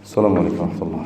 السلام عليكم ورحمة الله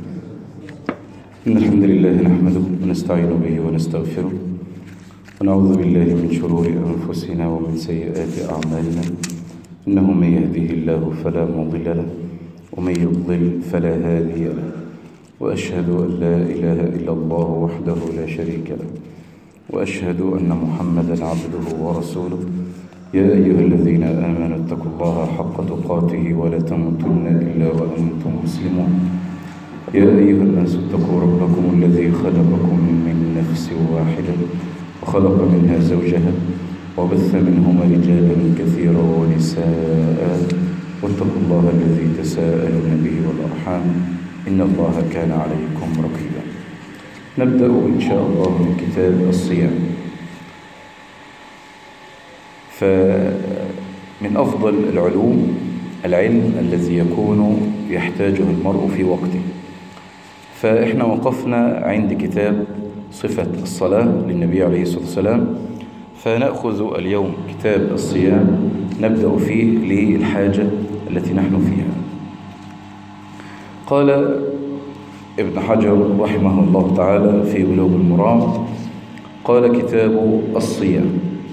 إن الحمد لله نحمده ونستعين به ونستغفره ونعوذ بالله من شرور أنفسنا ومن سيئات أعمالنا إنه من يهده الله فلا مضل له ومن يضلل فلا هادي له وأشهد أن لا إله إلا الله وحده لا شريك له وأشهد أن محمدا عبده ورسوله يا أيها الذين آمنوا اتقوا الله حق تقاته ولا تموتن إلا وأنتم مسلمون يا أيها الناس اتقوا ربكم الذي خلقكم من نفس واحدة وخلق منها زوجها وبث منهما رجالا كثيرا ونساء واتقوا الله الذي تساءلون به والأرحام إن الله كان عليكم رقيبا نبدأ إن شاء الله من كتاب الصيام فمن أفضل العلوم العلم الذي يكون يحتاجه المرء في وقته فإحنا وقفنا عند كتاب صفة الصلاة للنبي عليه الصلاة والسلام فنأخذ اليوم كتاب الصيام نبدأ فيه للحاجة التي نحن فيها قال ابن حجر رحمه الله تعالى في بلوغ المرام قال كتاب الصيام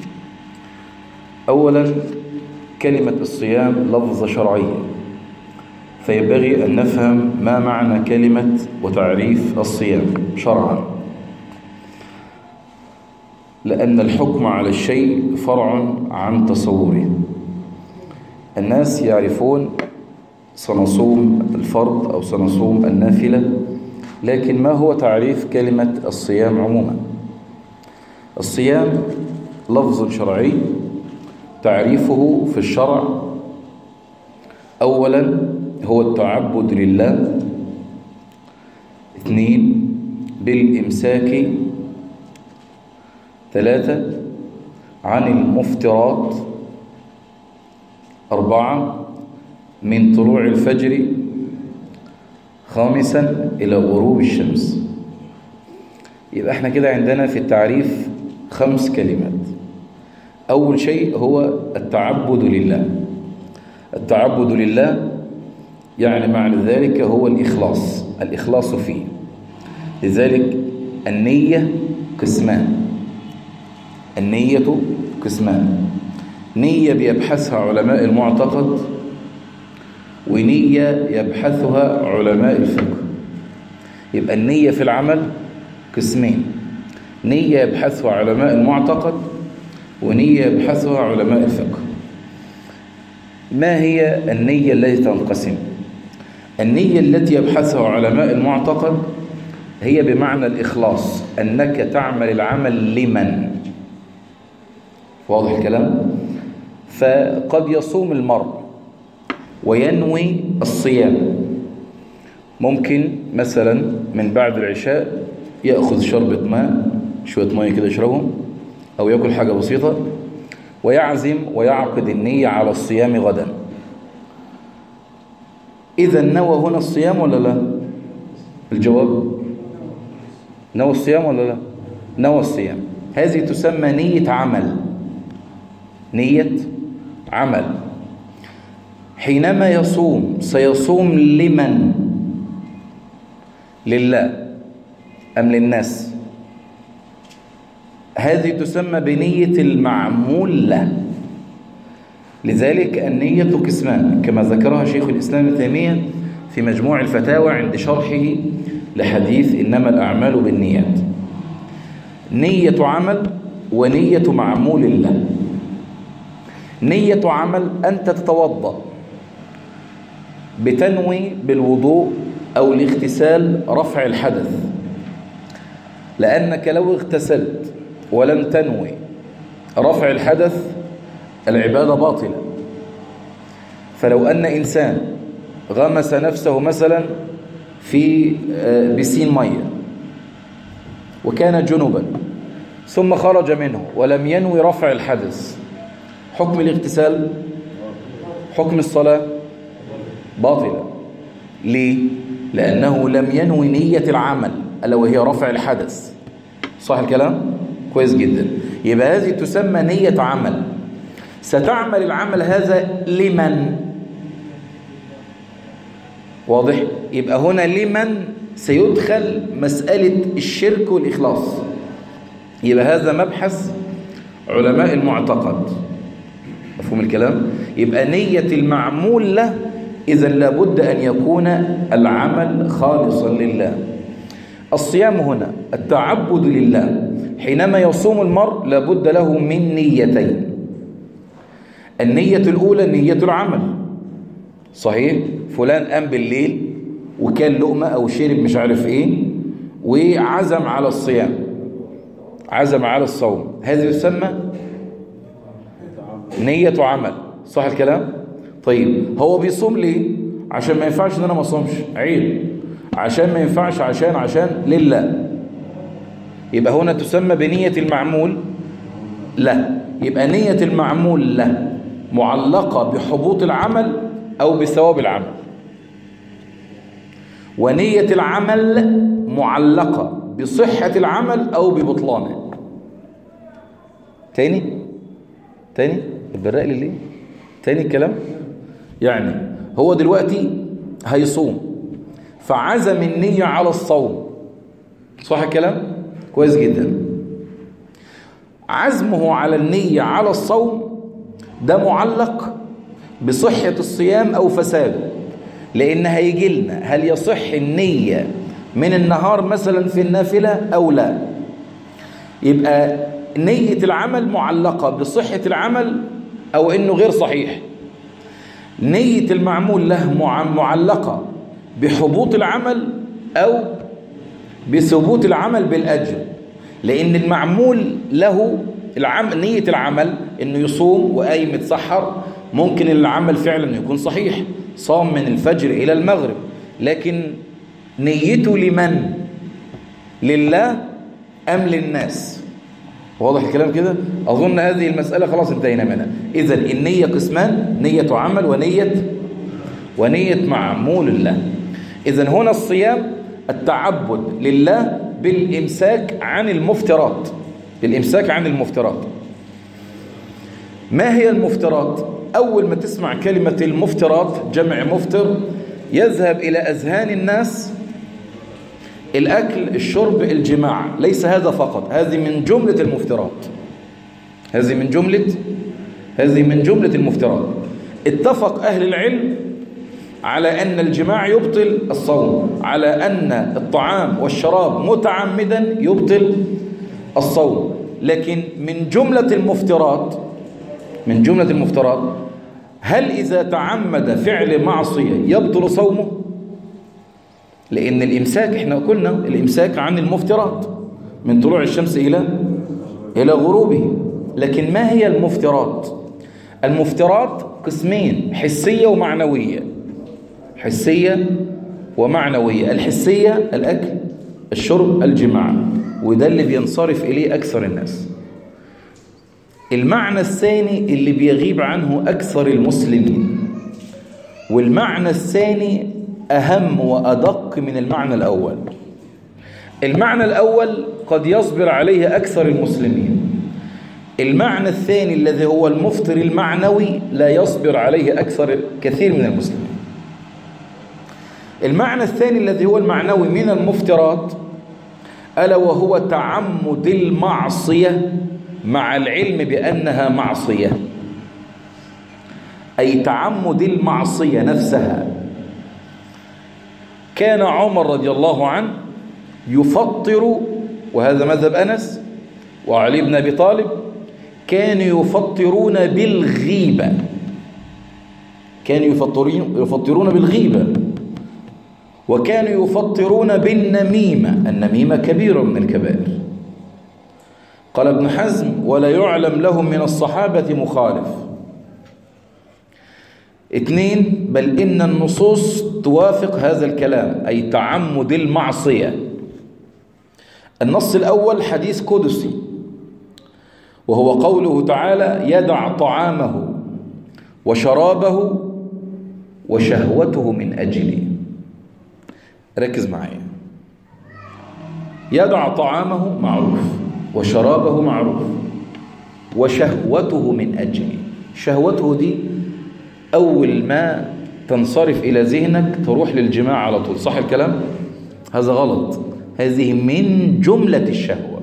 أولا كلمة الصيام لفظة شرعية فينبغي أن نفهم ما معنى كلمة وتعريف الصيام شرعا لأن الحكم على الشيء فرع عن تصوره الناس يعرفون سنصوم الفرض أو سنصوم النافلة لكن ما هو تعريف كلمة الصيام عموما الصيام لفظ شرعي تعريفه في الشرع أولا هو التعبد لله اثنين بالإمساك ثلاثة عن المفترات أربعة من طلوع الفجر خامسا إلى غروب الشمس يبقى احنا كده عندنا في التعريف خمس كلمات أول شيء هو التعبد لله التعبد لله يعني معنى ذلك هو الإخلاص الإخلاص فيه لذلك النية قسمان النية قسمان نية بيبحثها علماء المعتقد ونية يبحثها علماء الفقه يبقى النية في العمل قسمين نية يبحثها علماء المعتقد ونية يبحثها علماء الفقه ما هي النية التي تنقسم النية التي يبحثها علماء المعتقد هي بمعنى الإخلاص أنك تعمل العمل لمن واضح الكلام فقد يصوم المرء وينوي الصيام ممكن مثلا من بعد العشاء يأخذ شربة ماء شوية ماء كده يشربهم أو يأكل حاجة بسيطة ويعزم ويعقد النية على الصيام غدا إذا نوى هنا الصيام ولا لا الجواب نوى الصيام ولا لا نوى الصيام هذه تسمى نية عمل نية عمل حينما يصوم سيصوم لمن لله أم للناس هذه تسمى بنية المعمول له لذلك النية قسمان كما ذكرها شيخ الإسلام ابن تيمية في مجموع الفتاوى عند شرحه لحديث إنما الأعمال بالنيات نية عمل ونية معمول له نية عمل أنت تتوضأ بتنوي بالوضوء أو الاغتسال رفع الحدث لأنك لو اغتسلت ولم تنوي رفع الحدث العبادة باطلة فلو أن إنسان غمس نفسه مثلا في بسين مية وكان جنبا ثم خرج منه ولم ينوي رفع الحدث حكم الاغتسال حكم الصلاة باطلة ليه؟ لأنه لم ينوي نية العمل ألا وهي رفع الحدث صح الكلام؟ كويس جدا يبقى هذه تسمى نية عمل ستعمل العمل هذا لمن واضح يبقى هنا لمن سيدخل مسألة الشرك والإخلاص يبقى هذا مبحث علماء المعتقد مفهوم الكلام يبقى نية المعمول له إذا لابد أن يكون العمل خالصا لله الصيام هنا التعبد لله حينما يصوم المرء لابد له من نيتين النية الأولى نية العمل صحيح فلان قام بالليل وكان لقمة أو شرب مش عارف إيه وعزم على الصيام عزم على الصوم هذا يسمى نية عمل صح الكلام طيب هو بيصوم ليه عشان ما ينفعش ان انا ما اصومش عيب عشان ما ينفعش عشان عشان لله يبقى هنا تسمى بنية المعمول لا يبقى نية المعمول له معلقة بحبوط العمل أو بثواب العمل ونية العمل معلقة بصحة العمل أو ببطلانه تاني تاني البراء لي ليه تاني الكلام يعني هو دلوقتي هيصوم فعزم النية على الصوم صح الكلام كويس جدا عزمه على النية على الصوم ده معلق بصحة الصيام أو فساده لأن هيجي لنا هل يصح النية من النهار مثلا في النافلة أو لا يبقى نية العمل معلقة بصحة العمل أو إنه غير صحيح نية المعمول له معلقة بحبوط العمل أو بثبوت العمل بالأجر لأن المعمول له العم... نية العمل إنه يصوم وقايم يتسحر ممكن العمل فعلا يكون صحيح صام من الفجر إلى المغرب لكن نيته لمن لله أم للناس واضح الكلام كده أظن هذه المسألة خلاص انتهينا منها إذا النية قسمان نية عمل ونية ونية معمول الله إذا هنا الصيام التعبد لله بالإمساك عن المفترات بالإمساك عن المفترات ما هي المفترات أول ما تسمع كلمة المفترات جمع مفتر يذهب إلى أذهان الناس الأكل الشرب الجماع ليس هذا فقط هذه من جملة المفترات هذه من جملة هذه من جملة المفترات اتفق أهل العلم على أن الجماع يبطل الصوم على أن الطعام والشراب متعمدا يبطل الصوم لكن من جملة المفترات من جملة المفترات هل إذا تعمد فعل معصية يبطل صومه لأن الإمساك إحنا قلنا الإمساك عن المفترات من طلوع الشمس إلى إلى غروبه لكن ما هي المفترات المفترات قسمين حسية ومعنوية حسية ومعنوية الحسية الأكل الشرب الجماع وده اللي بينصرف إليه أكثر الناس المعنى الثاني اللي بيغيب عنه أكثر المسلمين والمعنى الثاني أهم وأدق من المعنى الأول المعنى الأول قد يصبر عليه أكثر المسلمين المعنى الثاني الذي هو المفطر المعنوي لا يصبر عليه أكثر كثير من المسلمين المعنى الثاني الذي هو المعنوي من المفترات ألا وهو تعمد المعصية مع العلم بأنها معصية أي تعمد المعصية نفسها كان عمر رضي الله عنه يفطر وهذا مذهب أنس وعلي بن أبي طالب كانوا يفطرون بالغيبة كانوا يفطرون, يفطرون بالغيبة وكانوا يفطرون بالنميمة النميمة كبيرة من الكبائر قال ابن حزم ولا يعلم لهم من الصحابة مخالف اثنين بل إن النصوص توافق هذا الكلام أي تعمد المعصية النص الأول حديث قدسي وهو قوله تعالى يدع طعامه وشرابه وشهوته من أجله ركز معايا يدع طعامه معروف وشرابه معروف وشهوته من أجله شهوته دي أول ما تنصرف إلى ذهنك تروح للجماع على طول صح الكلام؟ هذا غلط هذه من جملة الشهوة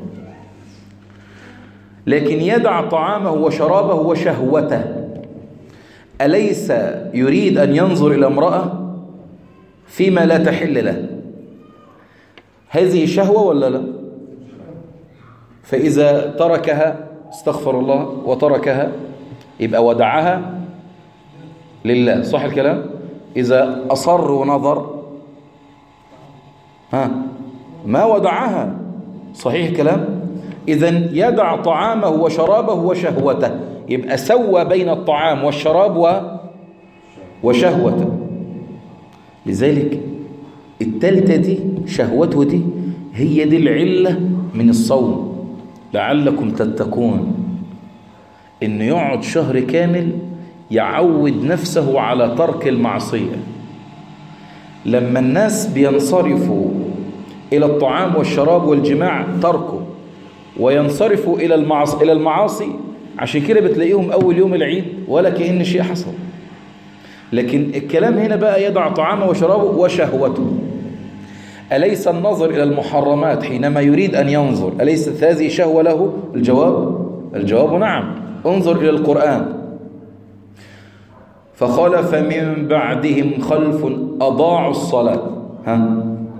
لكن يدع طعامه وشرابه وشهوته أليس يريد أن ينظر إلى امرأة فيما لا تحل له هذه شهوة ولا لا فإذا تركها استغفر الله وتركها يبقى ودعها لله صح الكلام إذا أصر ونظر ها ما ودعها صحيح الكلام إذا يدع طعامه وشرابه وشهوته يبقى سوى بين الطعام والشراب و وشهوته لذلك التالتة دي شهوته دي هي دي العلة من الصوم لعلكم تتقون إنه يقعد شهر كامل يعود نفسه على ترك المعصية لما الناس بينصرفوا إلى الطعام والشراب والجماع تركه وينصرفوا إلى المعاصي, إلى المعاصي عشان كده بتلاقيهم أول يوم العيد ولا كأن شيء حصل لكن الكلام هنا بقى يدع طعامه وشرابه وشهوته أليس النظر إلى المحرمات حينما يريد أن ينظر أليست هذه شهوة له الجواب الجواب نعم انظر إلى القرآن فخلف من بعدهم خلف أضاعوا الصلاة ها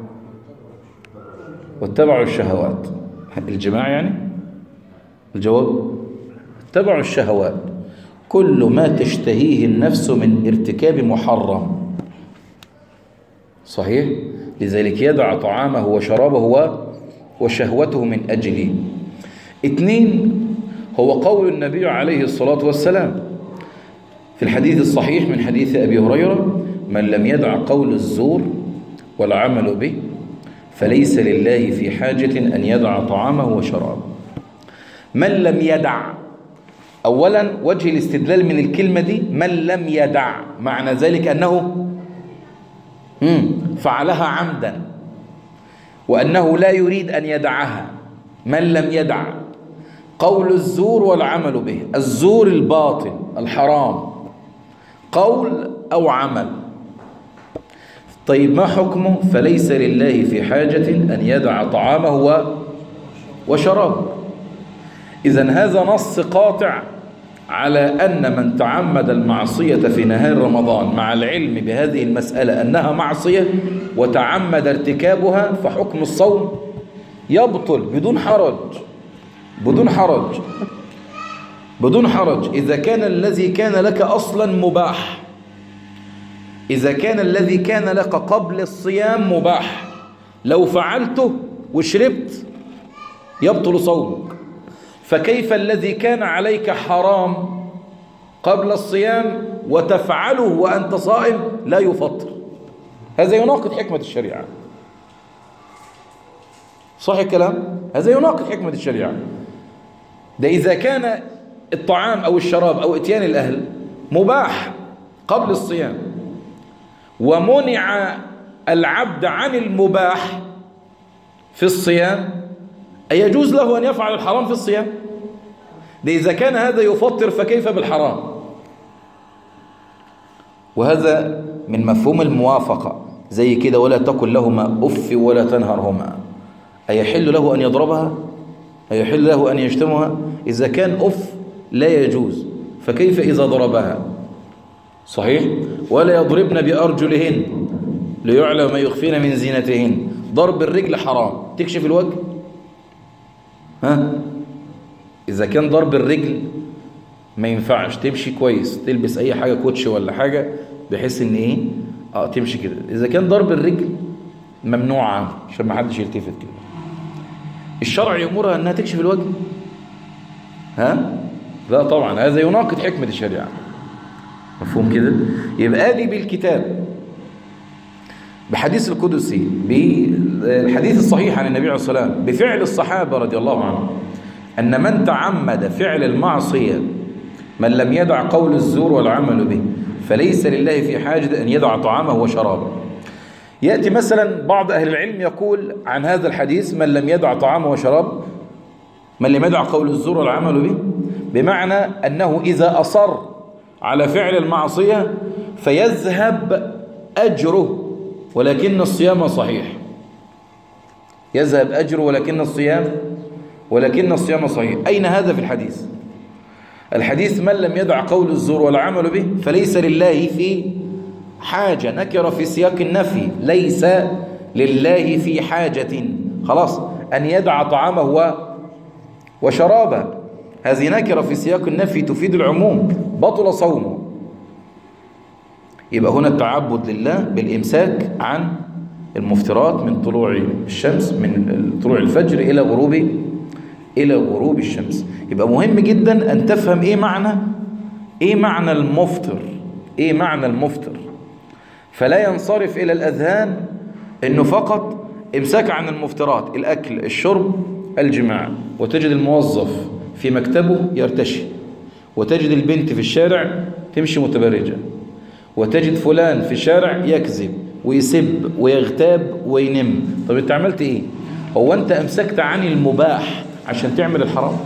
واتبعوا الشهوات الجماع يعني الجواب اتبعوا الشهوات كل ما تشتهيه النفس من ارتكاب محرم صحيح لذلك يدع طعامه وشرابه وشهوته من أجله اثنين هو قول النبي عليه الصلاة والسلام في الحديث الصحيح من حديث أبي هريرة من لم يدع قول الزور والعمل به فليس لله في حاجة أن يدع طعامه وشرابه من لم يدع أولا وجه الاستدلال من الكلمة دي من لم يدع معنى ذلك أنه فعلها عمدا وأنه لا يريد أن يدعها من لم يدع قول الزور والعمل به الزور الباطل الحرام قول أو عمل طيب ما حكمه فليس لله في حاجة أن يدع طعامه وشرابه إذا هذا نص قاطع على أن من تعمد المعصية في نهار رمضان مع العلم بهذه المسألة أنها معصية وتعمد ارتكابها فحكم الصوم يبطل بدون حرج بدون حرج بدون حرج إذا كان الذي كان لك أصلا مباح إذا كان الذي كان لك قبل الصيام مباح لو فعلته وشربت يبطل صومك فكيف الذي كان عليك حرام قبل الصيام وتفعله وأنت صائم لا يفطر هذا يناقض حكمة الشريعة صح الكلام هذا يناقض حكمة الشريعة ده إذا كان الطعام أو الشراب أو اتيان الأهل مباح قبل الصيام ومنع العبد عن المباح في الصيام أيجوز له أن يفعل الحرام في الصيام ده إذا كان هذا يفطر فكيف بالحرام وهذا من مفهوم الموافقة زي كده ولا تقل لهما أف ولا تنهرهما أيحل له أن يضربها أيحل له أن يشتمها إذا كان أف لا يجوز فكيف إذا ضربها صحيح ولا يضربن بأرجلهن ليعلم ما يخفين من زينتهن ضرب الرجل حرام تكشف الوجه ها إذا كان ضرب الرجل ما ينفعش تمشي كويس تلبس أي حاجة كوتش ولا حاجة بحيث إن إيه اه تمشي كده إذا كان ضرب الرجل ممنوع عنه عشان ما حدش يلتفت كده الشرع يأمرها أنها تكشف الوجه ها لا طبعا هذا يناقض حكمة الشريعة مفهوم كده يبقى دي بالكتاب بحديث القدسي بالحديث الصحيح عن النبي عليه الصلاة والسلام بفعل الصحابة رضي الله عنهم أن من تعمد فعل المعصية من لم يدع قول الزور والعمل به فليس لله في حاجة أن يدع طعامه وشرابه يأتي مثلا بعض أهل العلم يقول عن هذا الحديث من لم يدع طعامه وشرابه من لم يدع قول الزور والعمل به بمعنى أنه إذا أصر على فعل المعصية فيذهب أجره ولكن الصيام صحيح يذهب أجره ولكن الصيام ولكن الصيام صحيح أين هذا في الحديث الحديث من لم يدع قول الزور والعمل به فليس لله في حاجة نكر في سياق النفي ليس لله في حاجة خلاص أن يدع طعامه وشرابه هذه نكرة في سياق النفي تفيد العموم بطل صومه يبقى هنا التعبد لله بالإمساك عن المفترات من طلوع الشمس من طلوع الفجر إلى غروب إلى غروب الشمس يبقى مهم جدا أن تفهم إيه معنى إيه معنى المفطر إيه معنى المفطر فلا ينصرف إلى الأذهان أنه فقط إمساك عن المفترات الأكل الشرب الجماع وتجد الموظف في مكتبه يرتشي وتجد البنت في الشارع تمشي متبرجة وتجد فلان في الشارع يكذب ويسب ويغتاب وينم طب انت عملت ايه هو انت امسكت عن المباح عشان تعمل الحرام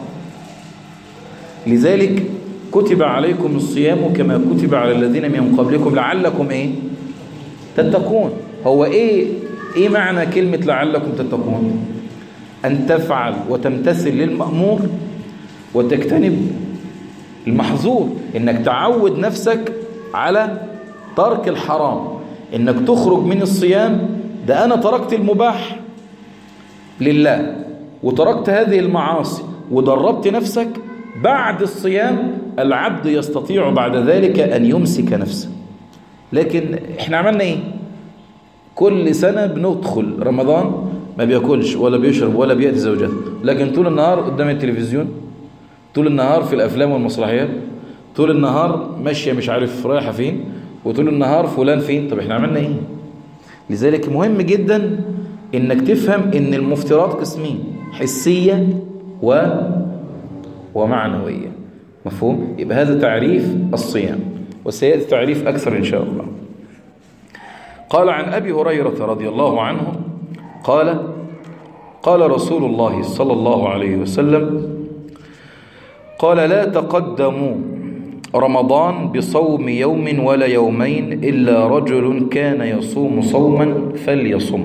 لذلك كتب عليكم الصيام كما كتب على الذين من قبلكم لعلكم ايه تتقون هو ايه ايه معنى كلمة لعلكم تتقون ان تفعل وتمتثل للمأمور وتجتنب المحظور انك تعود نفسك على ترك الحرام انك تخرج من الصيام ده انا تركت المباح لله وتركت هذه المعاصي ودربت نفسك بعد الصيام العبد يستطيع بعد ذلك أن يمسك نفسه لكن احنا عملنا ايه كل سنة بندخل رمضان ما بياكلش ولا بيشرب ولا بيأتي زوجته لكن طول النهار قدام التلفزيون طول النهار في الأفلام والمسرحيات طول النهار ماشية مش عارف رايحة فين وطول النهار فلان فين طب احنا عملنا ايه لذلك مهم جدا انك تفهم ان المفترات قسمين حسية و ومعنوية مفهوم يبقى هذا تعريف الصيام وسيأتي تعريف أكثر إن شاء الله قال عن أبي هريرة رضي الله عنه قال قال رسول الله صلى الله عليه وسلم قال لا تقدموا رمضان بصوم يوم ولا يومين إلا رجل كان يصوم صوما فليصم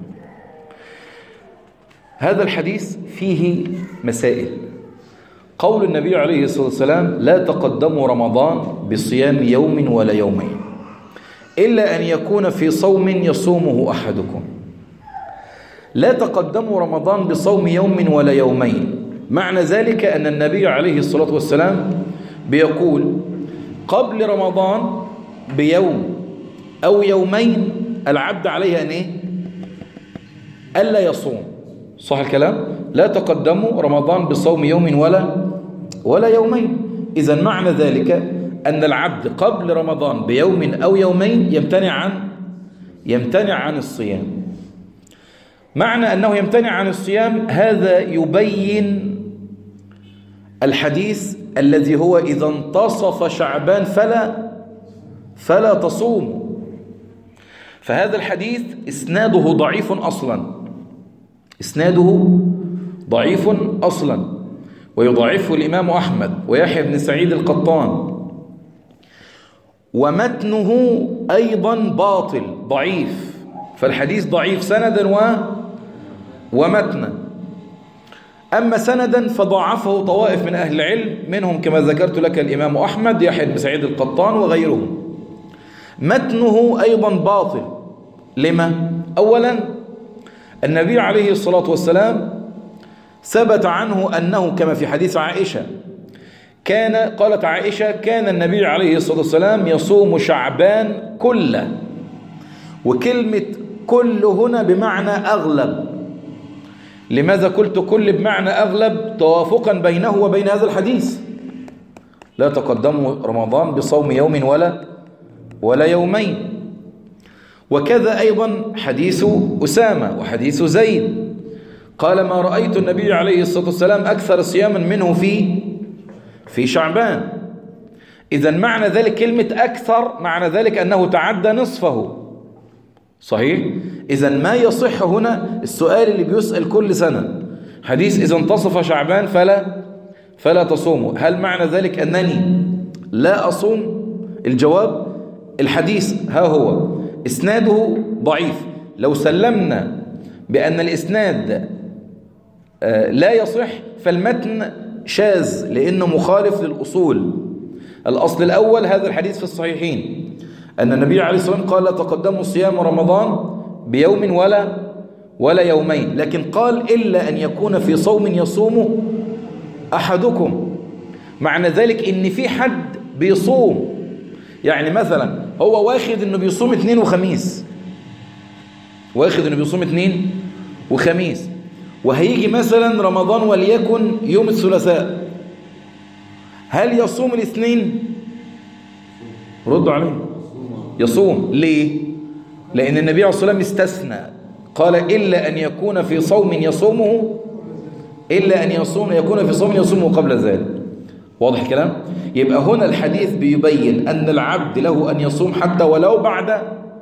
هذا الحديث فيه مسائل قول النبي عليه الصلاة والسلام لا تقدموا رمضان بصيام يوم ولا يومين إلا أن يكون في صوم يصومه أحدكم لا تقدموا رمضان بصوم يوم ولا يومين معنى ذلك أن النبي عليه الصلاة والسلام بيقول قبل رمضان بيوم أو يومين العبد عليه أن إيه؟ ألا يصوم صح الكلام لا تقدموا رمضان بصوم يوم ولا ولا يومين إذا معنى ذلك أن العبد قبل رمضان بيوم أو يومين يمتنع عن يمتنع عن الصيام معنى أنه يمتنع عن الصيام هذا يبين الحديث الذي هو إذا انتصف شعبان فلا فلا تصوم فهذا الحديث إسناده ضعيف أصلا إسناده ضعيف أصلا ويضعفه الإمام أحمد ويحيى بن سعيد القطان ومتنه أيضا باطل ضعيف فالحديث ضعيف سندا و ومتنا أما سندا فضعفه طوائف من أهل العلم منهم كما ذكرت لك الإمام أحمد يحيى بن سعيد القطان وغيرهم متنه أيضا باطل لما؟ أولا النبي عليه الصلاة والسلام ثبت عنه أنه كما في حديث عائشة كان قالت عائشة كان النبي عليه الصلاة والسلام يصوم شعبان كله وكلمة كل هنا بمعنى أغلب لماذا قلت كل بمعنى أغلب توافقا بينه وبين هذا الحديث لا تقدموا رمضان بصوم يوم ولا ولا يومين وكذا أيضا حديث أسامة وحديث زيد قال ما رأيت النبي عليه الصلاة والسلام أكثر صياما منه في في شعبان إذا معنى ذلك كلمة أكثر معنى ذلك أنه تعدى نصفه صحيح إذا ما يصح هنا السؤال اللي بيسأل كل سنة حديث إذا انتصف شعبان فلا فلا تصوموا هل معنى ذلك أنني لا أصوم الجواب الحديث ها هو إسناده ضعيف لو سلمنا بأن الإسناد آه، لا يصح فالمتن شاذ لأنه مخالف للأصول الأصل الأول هذا الحديث في الصحيحين أن النبي عليه الصلاة والسلام قال لا تقدموا صيام رمضان بيوم ولا ولا يومين لكن قال إلا أن يكون في صوم يصومه أحدكم معنى ذلك إن في حد بيصوم يعني مثلا هو واخد إنه بيصوم اثنين وخميس واخد إنه بيصوم اثنين وخميس وهيجي مثلا رمضان وليكن يوم الثلاثاء هل يصوم الاثنين ردوا عليه يصوم ليه لأن النبي عليه الصلاة والسلام استثنى قال إلا أن يكون في صوم يصومه إلا أن يصوم يكون في صوم يصومه قبل ذلك واضح الكلام يبقى هنا الحديث بيبين أن العبد له أن يصوم حتى ولو بعد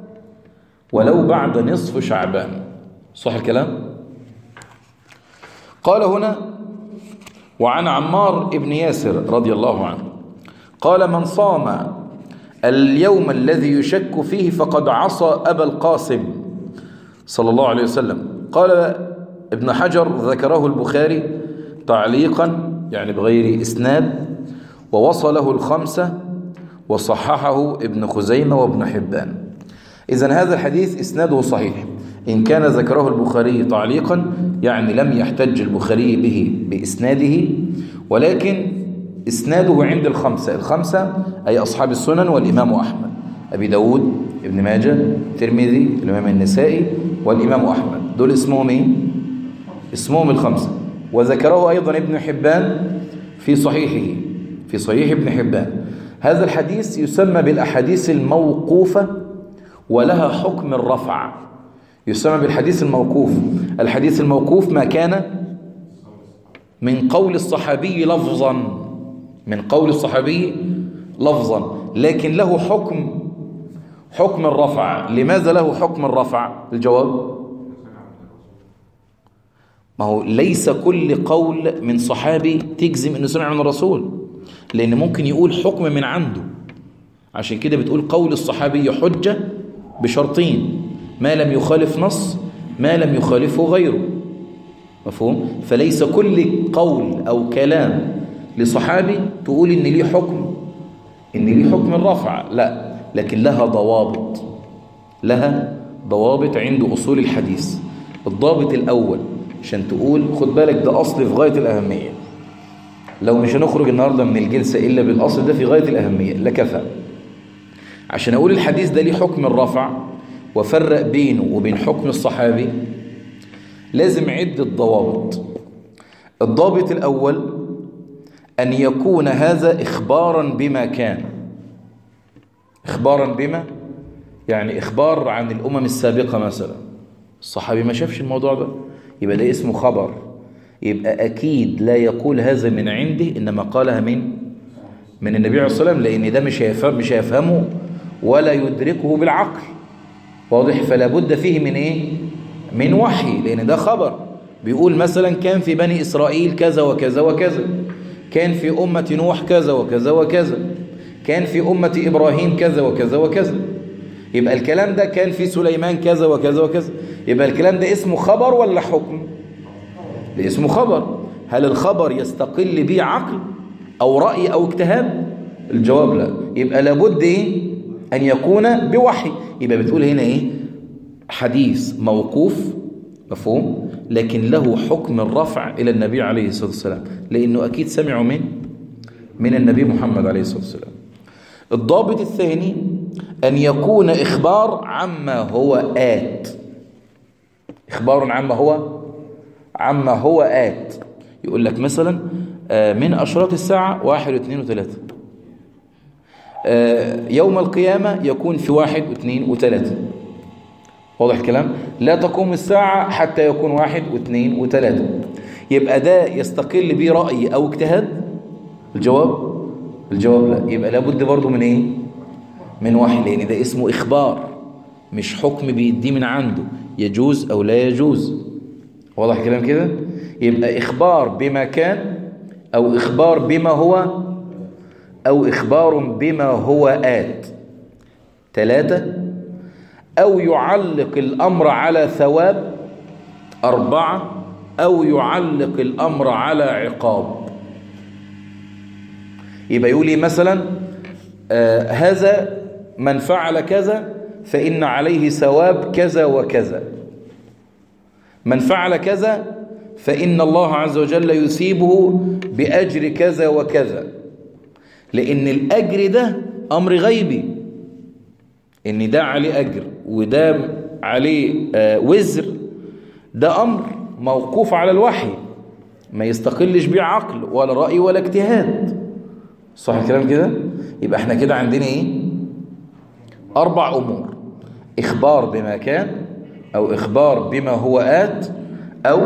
ولو بعد نصف شعبان صح الكلام قال هنا وعن عمار ابن ياسر رضي الله عنه قال من صام اليوم الذي يشك فيه فقد عصى أبا القاسم صلى الله عليه وسلم قال ابن حجر ذكره البخاري تعليقا يعني بغير إسناد ووصله الخمسة وصححه ابن خزيمة وابن حبان إذا هذا الحديث إسناده صحيح إن كان ذكره البخاري تعليقا يعني لم يحتج البخاري به بإسناده ولكن إسناده عند الخمسة الخمسة أي أصحاب السنن والإمام أحمد أبي داود ابن ماجه ترمذي الإمام النسائي والإمام أحمد دول اسمهم إيه؟ اسمهم الخمسة وذكره أيضا ابن حبان في صحيحه في صحيح ابن حبان هذا الحديث يسمى بالأحاديث الموقوفة ولها حكم الرفع يسمى بالحديث الموقوف الحديث الموقوف ما كان من قول الصحابي لفظا من قول الصحابي لفظا لكن له حكم حكم الرفع لماذا له حكم الرفع الجواب ما هو ليس كل قول من صحابي تجزم انه سمع من الرسول لان ممكن يقول حكم من عنده عشان كده بتقول قول الصحابي حجة بشرطين ما لم يخالف نص ما لم يخالفه غيره مفهوم فليس كل قول او كلام لصحابي تقول ان ليه حكم ان ليه حكم الرفع لا لكن لها ضوابط لها ضوابط عند اصول الحديث الضابط الاول عشان تقول خد بالك ده اصل في غايه الاهميه لو مش هنخرج النهارده من الجلسه الا بالاصل ده في غايه الاهميه لكفى عشان اقول الحديث ده ليه حكم الرفع وفرق بينه وبين حكم الصحابي لازم عدة ضوابط الضابط الأول أن يكون هذا إخبارا بما كان إخبارا بما يعني إخبار عن الأمم السابقة مثلا الصحابي ما شافش الموضوع ده يبقى ده اسمه خبر يبقى أكيد لا يقول هذا من عنده إنما قالها من من النبي عليه الصلاة والسلام لأن ده مش هيفهم مش هيفهمه ولا يدركه بالعقل واضح فلا بد فيه من إيه من وحي لأن ده خبر بيقول مثلا كان في بني إسرائيل كذا وكذا وكذا كان في أمة نوح كذا وكذا وكذا كان في أمة إبراهيم كذا وكذا وكذا يبقى الكلام ده كان في سليمان كذا وكذا وكذا يبقى الكلام ده اسمه خبر ولا حكم ده اسمه خبر هل الخبر يستقل به عقل أو رأي أو اجتهاد الجواب لا يبقى لابد إيه أن يكون بوحي يبقى بتقول هنا إيه حديث موقوف مفهوم لكن له حكم الرفع إلى النبي عليه الصلاة والسلام لأنه أكيد سمعوا من من النبي محمد عليه الصلاة والسلام الضابط الثاني أن يكون إخبار عما هو آت إخبار عما هو عما هو آت يقول لك مثلا من أشراط الساعة واحد واثنين وثلاثة يوم القيامة يكون في واحد واثنين وثلاثة واضح الكلام لا تقوم الساعة حتى يكون واحد واثنين وثلاثة يبقى ده يستقل به رأي أو اجتهاد الجواب الجواب لا يبقى لابد برضو من ايه من وحي لان ده اسمه اخبار مش حكم بيديه من عنده يجوز او لا يجوز واضح الكلام كده يبقى اخبار بما كان او اخبار بما هو او اخبار بما هو آت ثلاثة أو يعلق الأمر على ثواب أربعة أو يعلق الأمر على عقاب يبقى يقول لي مثلا آه هذا من فعل كذا فإن عليه ثواب كذا وكذا من فعل كذا فإن الله عز وجل يثيبه بأجر كذا وكذا لأن الأجر ده أمر غيبي إن ده عليه أجر وده عليه آه وزر ده أمر موقوف على الوحي ما يستقلش بيه عقل ولا رأي ولا اجتهاد صح الكلام كده يبقى احنا كده عندنا ايه أربع أمور إخبار بما كان أو إخبار بما هو آت أو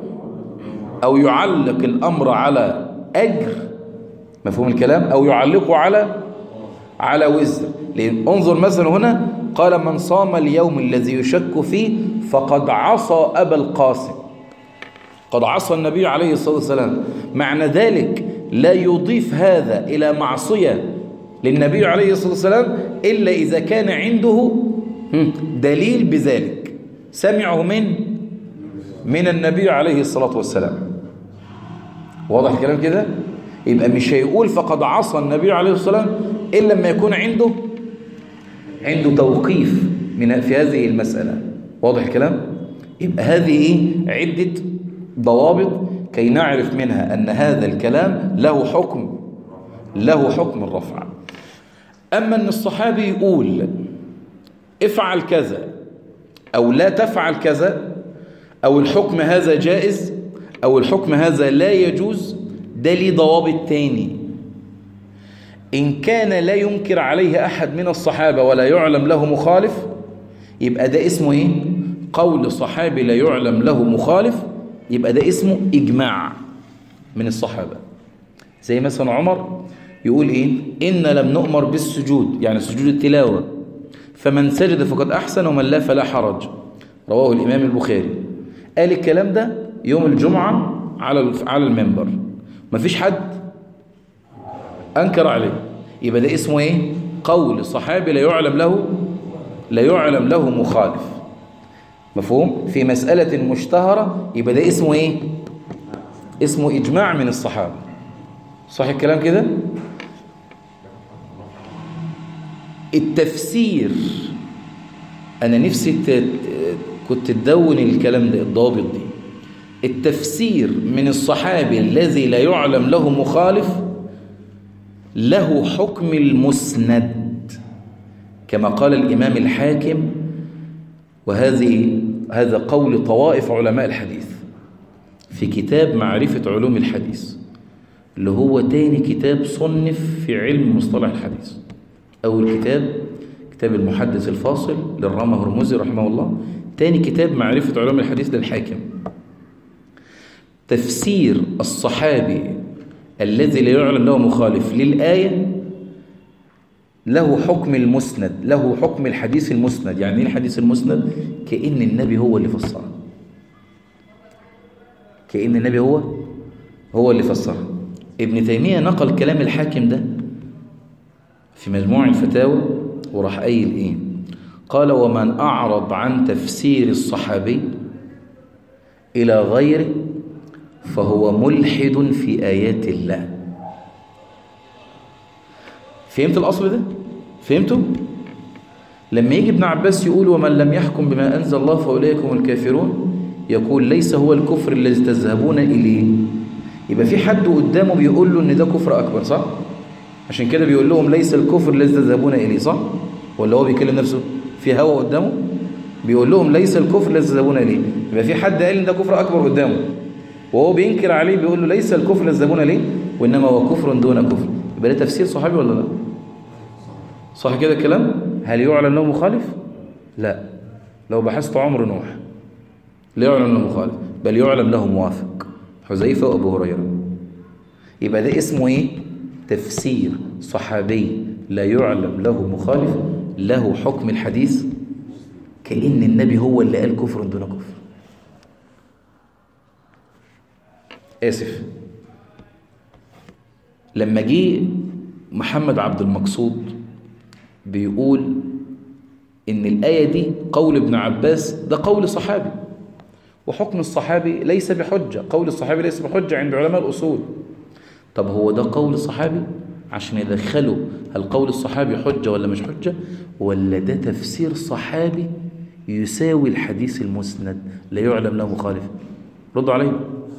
أو يعلق الأمر على أجر مفهوم الكلام أو يعلقه على على وزر لأن انظر مثلا هنا قال من صام اليوم الذي يشك فيه فقد عصى أبا القاسم قد عصى النبي عليه الصلاة والسلام معنى ذلك لا يضيف هذا إلى معصية للنبي عليه الصلاة والسلام إلا إذا كان عنده دليل بذلك سمعه من من النبي عليه الصلاة والسلام واضح الكلام كده يبقى مش هيقول فقد عصى النبي عليه الصلاة والسلام إلا لما يكون عنده عنده توقيف من في هذه المسألة واضح الكلام يبقى هذه عدة ضوابط كي نعرف منها أن هذا الكلام له حكم له حكم الرفع أما أن الصحابي يقول افعل كذا أو لا تفعل كذا أو الحكم هذا جائز أو الحكم هذا لا يجوز ده ليه ضوابط تاني إن كان لا ينكر عليه أحد من الصحابة ولا يعلم له مخالف يبقى ده اسمه إيه؟ قول صحابي لا يعلم له مخالف يبقى ده اسمه إجماع من الصحابة زي مثلا عمر يقول إيه إن لم نؤمر بالسجود يعني سجود التلاوة فمن سجد فقد أحسن ومن لا فلا حرج رواه الإمام البخاري قال الكلام ده يوم الجمعة على على المنبر مفيش حد أنكر عليه يبقى ده اسمه إيه قول صحابي لا يعلم له لا يعلم له مخالف مفهوم في مسألة مشتهرة يبقى ده اسمه ايه اسمه اجماع من الصحابة صح الكلام كده التفسير انا نفسي كنت تدون الكلام ده الضابط دي التفسير من الصحابي الذي لا يعلم له مخالف له حكم المسند كما قال الإمام الحاكم وهذه هذا قول طوائف علماء الحديث في كتاب معرفة علوم الحديث اللي هو تاني كتاب صنف في علم مصطلح الحديث أول كتاب كتاب المحدث الفاصل للرامة هرمزي رحمه الله تاني كتاب معرفة علوم الحديث للحاكم تفسير الصحابي الذي لا يعلم له مخالف للآية له حكم المسند له حكم الحديث المسند يعني ايه الحديث المسند كأن النبي هو اللي فسره كأن النبي هو هو اللي فسره ابن تيمية نقل كلام الحاكم ده في مجموع الفتاوى وراح قايل ايه قال ومن أعرض عن تفسير الصحابي إلى غيره فهو ملحد في آيات الله فهمت الأصل ده؟ فهمتوا؟ لما يجي ابن عباس يقول ومن لم يحكم بما أنزل الله فأولئك هم الكافرون يقول ليس هو الكفر الذي تذهبون إليه يبقى في حد قدامه بيقول له إن ده كفر أكبر صح؟ عشان كده بيقول لهم ليس الكفر الذي تذهبون إليه صح؟ ولا هو بيكلم نفسه؟ في هوا قدامه؟ بيقول لهم ليس الكفر الذي تذهبون إليه يبقى في حد قال إن ده كفر أكبر قدامه وهو بينكر عليه بيقول له ليس الكفر الذي تذهبون إليه وإنما هو كفر دون كفر يبقى ده تفسير صحابي ولا لا؟ صح كده الكلام هل يعلم له مخالف لا لو بحثت عمر نوح لا يعلم له مخالف بل يعلم له موافق حذيفة وأبو هريرة يبقى ده اسمه ايه تفسير صحابي لا يعلم له مخالف له حكم الحديث كأن النبي هو اللي قال كفر دون كفر آسف لما جه محمد عبد المقصود بيقول إن الآية دي قول ابن عباس ده قول صحابي وحكم الصحابي ليس بحجة قول الصحابي ليس بحجة عند علماء الأصول طب هو ده قول صحابي عشان يدخلوا هل قول الصحابي حجة ولا مش حجة ولا ده تفسير صحابي يساوي الحديث المسند لا يعلم له مخالف ردوا عليه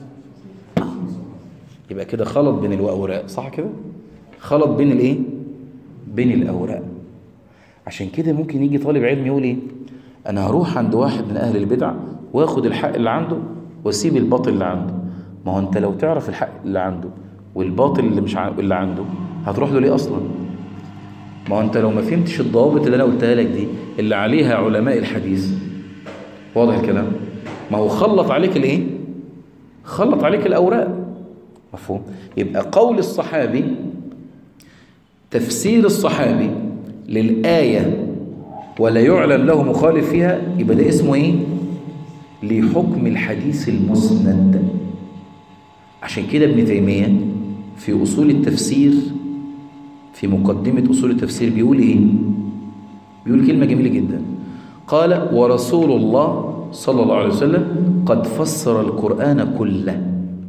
يبقى كده خلط بين الواء والراء صح كده خلط بين الايه بين الاوراق عشان كده ممكن يجي طالب علم يقول ايه انا هروح عند واحد من اهل البدع واخد الحق اللي عنده واسيب الباطل اللي عنده ما هو انت لو تعرف الحق اللي عنده والباطل اللي مش ع... اللي عنده هتروح له ليه اصلا ما هو انت لو ما فهمتش الضوابط اللي انا قلتها لك دي اللي عليها علماء الحديث واضح الكلام ما هو خلط عليك الايه خلط عليك الاوراق مفهوم يبقى قول الصحابي تفسير الصحابي للآية ولا يعلم له مخالف فيها يبقى ده اسمه ايه لحكم الحديث المسند عشان كده ابن تيمية في أصول التفسير في مقدمة أصول التفسير بيقول إيه بيقول كلمة جميلة جدا قال ورسول الله صلى الله عليه وسلم قد فسر القرآن كله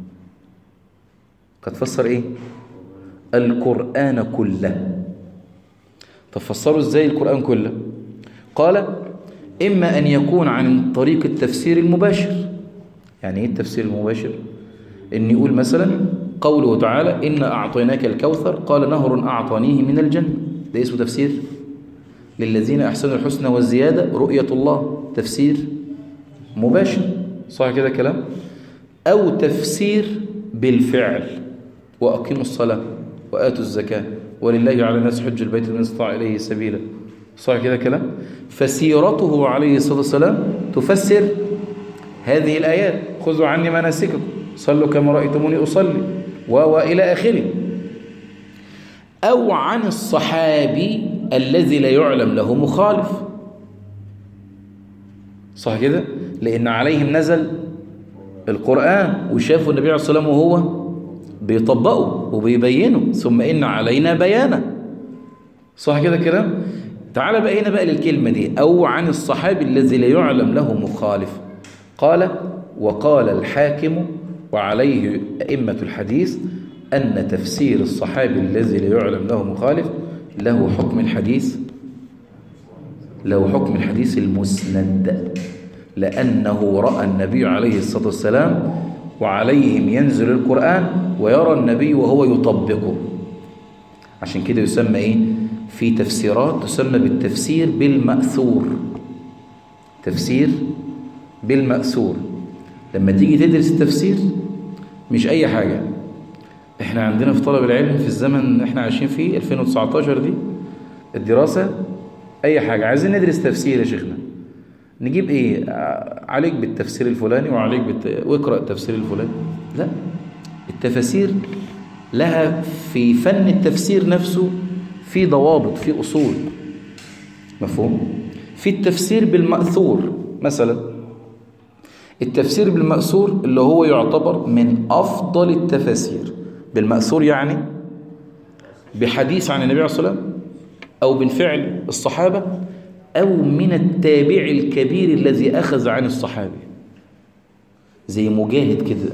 قد فسر إيه القرآن كله تفسروا إزاي القرآن كله قال إما أن يكون عن طريق التفسير المباشر يعني إيه التفسير المباشر إن يقول مثلا قوله تعالى إن أعطيناك الكوثر قال نهر أعطانيه من الجنة ده اسمه تفسير للذين أحسنوا الحسنى والزيادة رؤية الله تفسير مباشر صح كده كلام أو تفسير بالفعل وأقيموا الصلاة وآتوا الزكاة ولله على الناس حج البيت من استطاع إليه سبيلا صح كده كلام فسيرته عليه الصلاة والسلام تفسر هذه الآيات خذوا عني مناسككم صلوا كما رأيتموني أصلي وإلى آخره أو عن الصحابي الذي لا يعلم له مخالف صح كده لأن عليهم نزل القرآن وشافوا النبي عليه الصلاة والسلام وهو بيطبقه وبيبينه ثم إن علينا بيانه صح كده كلام تعال بقى هنا بقى للكلمة دي أو عن الصحابي الذي لا يعلم له مخالف قال وقال الحاكم وعليه أئمة الحديث أن تفسير الصحابي الذي لا يعلم له مخالف له حكم الحديث له حكم الحديث المسند لأنه رأى النبي عليه الصلاة والسلام وعليهم ينزل القرآن ويرى النبي وهو يطبقه عشان كده يسمى إيه في تفسيرات تسمى بالتفسير بالمأثور تفسير بالمأثور لما تيجي تدرس التفسير مش أي حاجة احنا عندنا في طلب العلم في الزمن اللي احنا عايشين فيه 2019 دي الدراسة أي حاجة عايزين ندرس تفسير يا شيخنا نجيب ايه عليك بالتفسير الفلاني وعليك بالت... واقرأ التفسير الفلاني لا التفاسير لها في فن التفسير نفسه في ضوابط في أصول مفهوم في التفسير بالمأثور مثلا التفسير بالمأثور اللي هو يعتبر من أفضل التفاسير بالمأثور يعني بحديث عن النبي عليه الصلاة والسلام أو بالفعل الصحابة أو من التابع الكبير الذي أخذ عن الصحابي زي مجاهد كده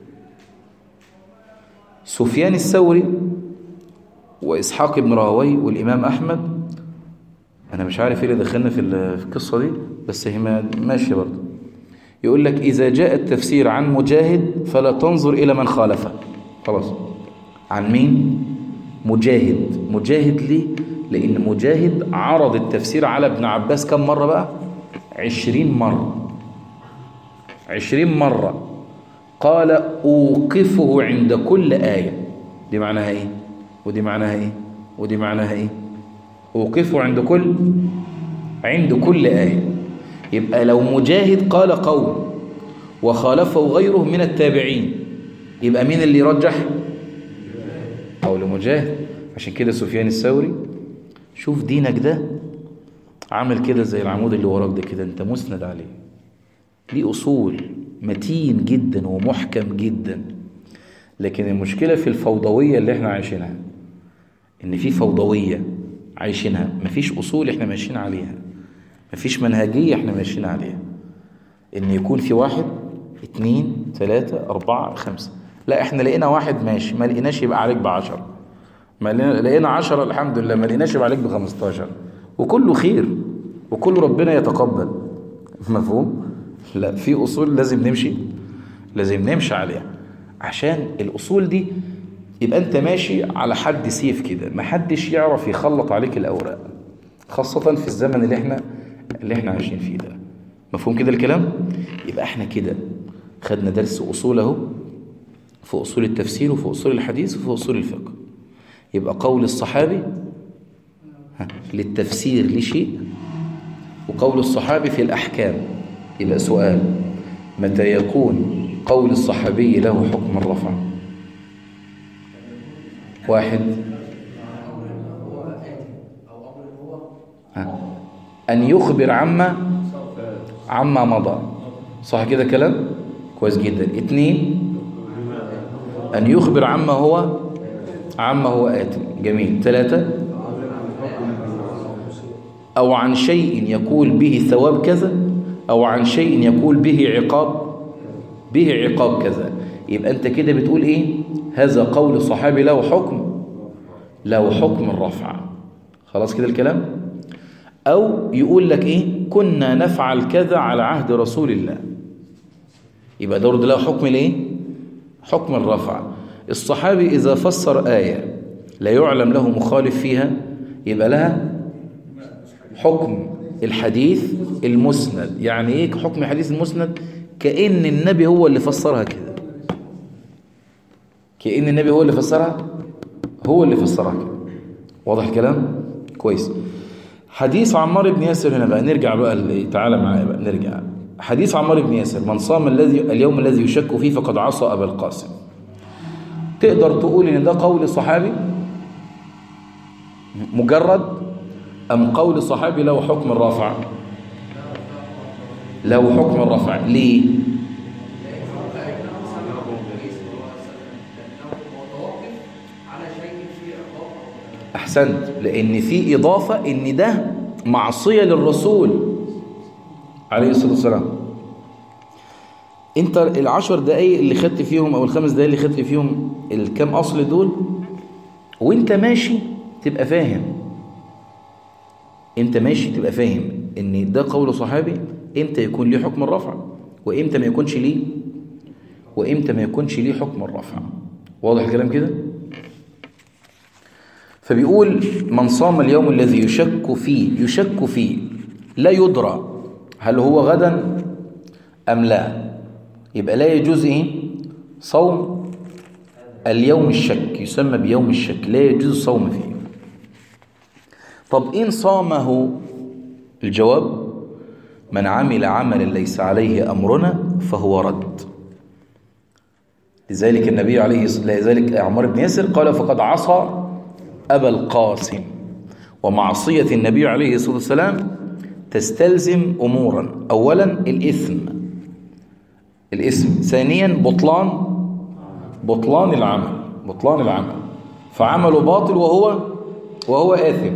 سفيان الثوري وإسحاق بن راهوي والإمام أحمد أنا مش عارف إيه اللي دخلنا في القصة دي بس هي ماشية برضه يقول لك إذا جاء التفسير عن مجاهد فلا تنظر إلى من خالفه خلاص عن مين؟ مجاهد مجاهد ليه؟ لأن مجاهد عرض التفسير على ابن عباس كم مرة بقى؟ عشرين مرة عشرين مرة قال أوقفه عند كل آية دي معناها إيه؟ ودي معناها إيه؟ ودي معناها إيه؟ أوقفه عند كل عند كل آية يبقى لو مجاهد قال قول وخالفه غيره من التابعين يبقى مين اللي يرجح قول مجاهد عشان كده سفيان الثوري شوف دينك ده عامل كده زي العمود اللي وراك ده كده انت مسند عليه ليه اصول متين جدا ومحكم جدا لكن المشكله في الفوضويه اللي احنا عايشينها ان في فوضويه عايشينها مفيش اصول احنا ماشيين عليها مفيش منهجية احنا ماشيين عليها ان يكون في واحد اتنين تلاتة اربعة خمسة لا احنا لقينا واحد ماشي ما لقيناش يبقى عليك بعشرة ما لقينا لقينا عشرة الحمد لله ما لقيناش يبقى عليك بخمستاشر وكله خير وكله ربنا يتقبل مفهوم لا في اصول لازم نمشي لازم نمشي عليها عشان الاصول دي يبقى انت ماشي على حد سيف كده ما حدش يعرف يخلط عليك الاوراق خاصة في الزمن اللي احنا اللي احنا عايشين فيه ده مفهوم كده الكلام يبقى احنا كده خدنا درس اصول اهو في اصول التفسير وفي اصول الحديث وفي اصول الفقه يبقى قول الصحابي ها، للتفسير لشيء وقول الصحابي في الأحكام يبقى سؤال متى يكون قول الصحابي له حكم الرفع واحد ها. أن يخبر عما عما مضى صح كده كلام كويس جدا اتنين أن يخبر عما هو عما هو آت جميل ثلاثة أو عن شيء يقول به ثواب كذا أو عن شيء يقول به عقاب به عقاب كذا يبقى أنت كده بتقول إيه هذا قول صحابي له حكم له حكم الرفع خلاص كده الكلام أو يقول لك إيه كنا نفعل كذا على عهد رسول الله يبقى ده له حكم الإيه حكم الرفع الصحابي إذا فسر آية لا يعلم له مخالف فيها يبقى لها حكم الحديث المسند يعني ايه حكم الحديث المسند كأن النبي هو اللي فسرها كده كأن النبي هو اللي فسرها هو اللي فسرها كده واضح الكلام كويس حديث عمار بن ياسر هنا بقى نرجع بقى ل- تعالى معايا بقى نرجع حديث عمار بن ياسر من صام الذي اليوم الذي يشك فيه فقد عصى أبا القاسم تقدر تقول ان ده قول صحابي مجرد أم قول صحابي له حكم الرفع له حكم الرفع ليه أحسنت لأن في إضافة إن ده معصية للرسول عليه الصلاة والسلام انت العشر دقايق اللي خدت فيهم او الخمس دقايق اللي خدت فيهم الكام اصل دول وانت ماشي تبقى فاهم انت ماشي تبقى فاهم ان ده قول صحابي امتى يكون ليه حكم الرفع وامتى ما يكونش ليه وامتى ما يكونش ليه حكم الرفع واضح الكلام كده فبيقول من صام اليوم الذي يشك فيه يشك فيه لا يدرى هل هو غدا ام لا يبقى لا يجوز ايه صوم اليوم الشك يسمى بيوم الشك لا يجوز الصوم فيه طب إن صامه الجواب من عمل عملا ليس عليه أمرنا فهو رد لذلك النبي عليه لذلك عمر بن ياسر قال فقد عصى أبا القاسم ومعصية النبي عليه الصلاة والسلام تستلزم أمورا أولا الإثم الإثم ثانيا بطلان بطلان العمل بطلان العمل فعمله باطل وهو وهو آثم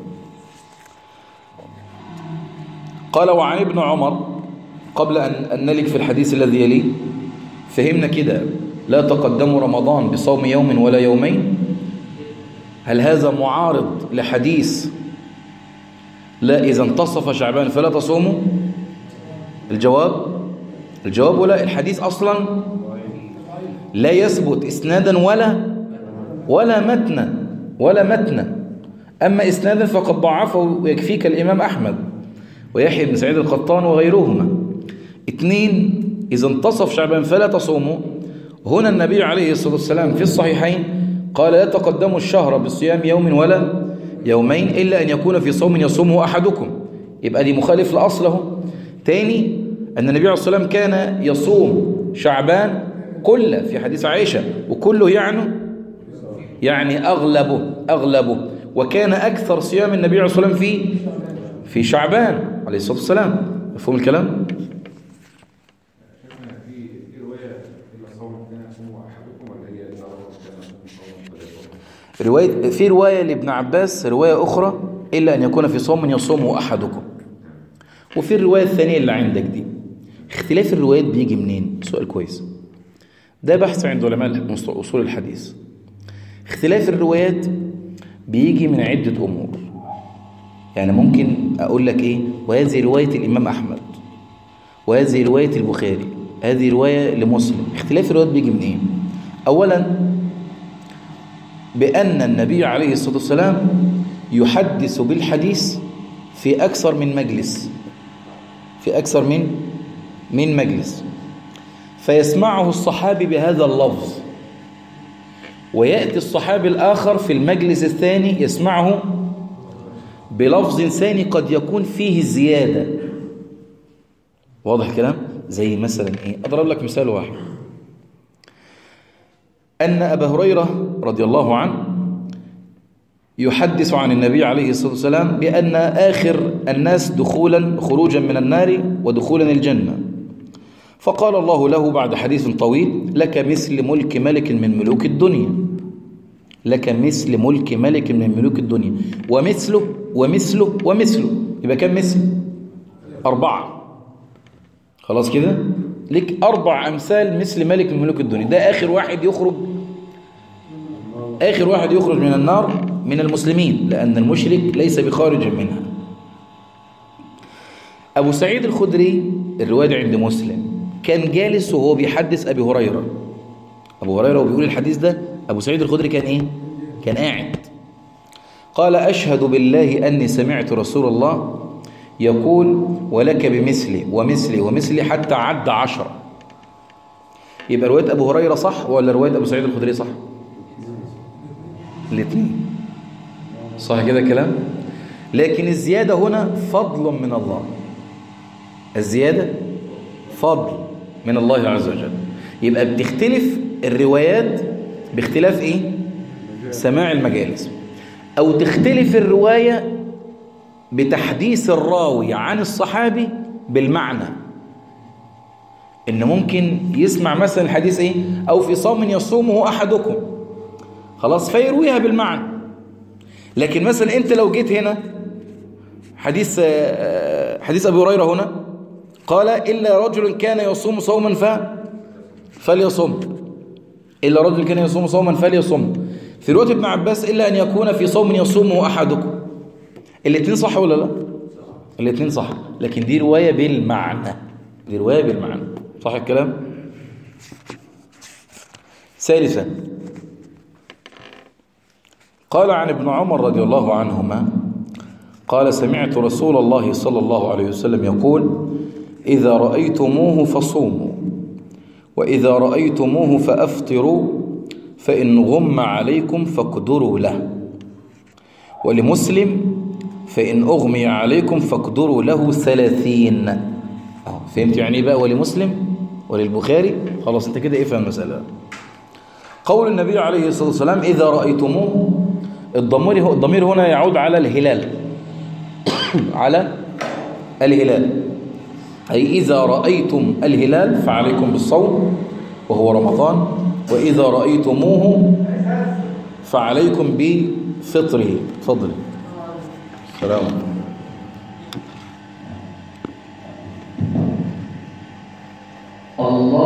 قال وعن ابن عمر قبل أن أن نلك في الحديث الذي يليه فهمنا كده لا تقدموا رمضان بصوم يوم ولا يومين هل هذا معارض لحديث لا إذا انتصف شعبان فلا تصوموا الجواب الجواب ولا الحديث أصلا لا يثبت إسنادا ولا ولا متنا ولا متنا أما إسنادا فقد ضعفه ويكفيك الإمام أحمد ويحيى بن سعيد القطان وغيرهما اثنين إذا انتصف شعبان فلا تصوموا هنا النبي عليه الصلاة والسلام في الصحيحين قال لا تقدموا الشهر بصيام يوم ولا يومين إلا أن يكون في صوم يصومه أحدكم يبقى دي مخالف لأصله تاني أن النبي عليه الصلاة والسلام كان يصوم شعبان كله في حديث عائشة وكله يعني يعني أغلبه أغلبه وكان أكثر صيام النبي عليه الصلاة والسلام في في شعبان عليه الصلاة والسلام مفهوم الكلام رواية في رواية لابن عباس رواية أخرى إلا أن يكون في صوم يصومه أحدكم وفي الرواية الثانية اللي عندك دي اختلاف الروايات بيجي منين سؤال كويس ده بحث عند علماء أصول الحديث اختلاف الروايات بيجي من عدة أمور يعني ممكن أقول لك إيه وهذه رواية الإمام أحمد وهذه رواية البخاري هذه رواية لمسلم اختلاف الروايات بيجي من إيه أولا بأن النبي عليه الصلاة والسلام يحدث بالحديث في أكثر من مجلس في أكثر من من مجلس فيسمعه الصحابي بهذا اللفظ ويأتي الصحابي الآخر في المجلس الثاني يسمعه بلفظ ثاني قد يكون فيه زيادة واضح الكلام زي مثلا ايه اضرب لك مثال واحد ان ابا هريره رضي الله عنه يحدث عن النبي عليه الصلاه والسلام بان اخر الناس دخولا خروجا من النار ودخولا الجنه فقال الله له بعد حديث طويل لك مثل ملك ملك من ملوك الدنيا لك مثل ملك ملك من ملوك الدنيا ومثله ومثله ومثله يبقى كم مثل أربعة خلاص كده لك أربع أمثال مثل ملك من ملوك الدنيا ده آخر واحد يخرج آخر واحد يخرج من النار من المسلمين لأن المشرك ليس بخارج منها أبو سعيد الخدري الرواية عند مسلم كان جالس وهو بيحدث أبي هريرة أبو هريرة وبيقول الحديث ده أبو سعيد الخدري كان إيه؟ كان قاعد قال أشهد بالله أني سمعت رسول الله يقول ولك بمثلي ومثلي ومثلي حتى عد عشرة يبقى رواية أبو هريرة صح ولا رواية أبو سعيد الخدري صح الاثنين صح كده كلام لكن الزيادة هنا فضل من الله الزيادة فضل من الله عز وجل يبقى بتختلف الروايات باختلاف ايه سماع المجالس او تختلف الرواية بتحديث الراوي عن الصحابي بالمعنى ان ممكن يسمع مثلا الحديث ايه او في صوم يصومه احدكم خلاص فيرويها بالمعنى لكن مثلا انت لو جيت هنا حديث حديث ابي هريره هنا قال الا رجل كان يصوم صوما ف فليصم الا رجل كان يصوم صوما فليصم في روايه ابن عباس الا ان يكون في صوم يصومه احدكم الاثنين صح ولا لا الاثنين صح لكن دي روايه بالمعنى دي روايه بالمعنى صح الكلام ثالثا قال عن ابن عمر رضي الله عنهما قال سمعت رسول الله صلى الله عليه وسلم يقول إذا رأيتموه فصوموا وإذا رأيتموه فأفطروا فإن غم عليكم فاقدروا له ولمسلم فإن أغمي عليكم فاقدروا له ثلاثين فهمت يعني بقى ولمسلم وللبخاري خلاص انت كده افهم المسألة قول النبي عليه الصلاة والسلام إذا رأيتموه الضمير الضمير هنا يعود على الهلال على الهلال أي إذا رأيتم الهلال فعليكم بالصوم وهو رمضان وإذا رأيتموه فعليكم بفطره تفضل السلام عليكم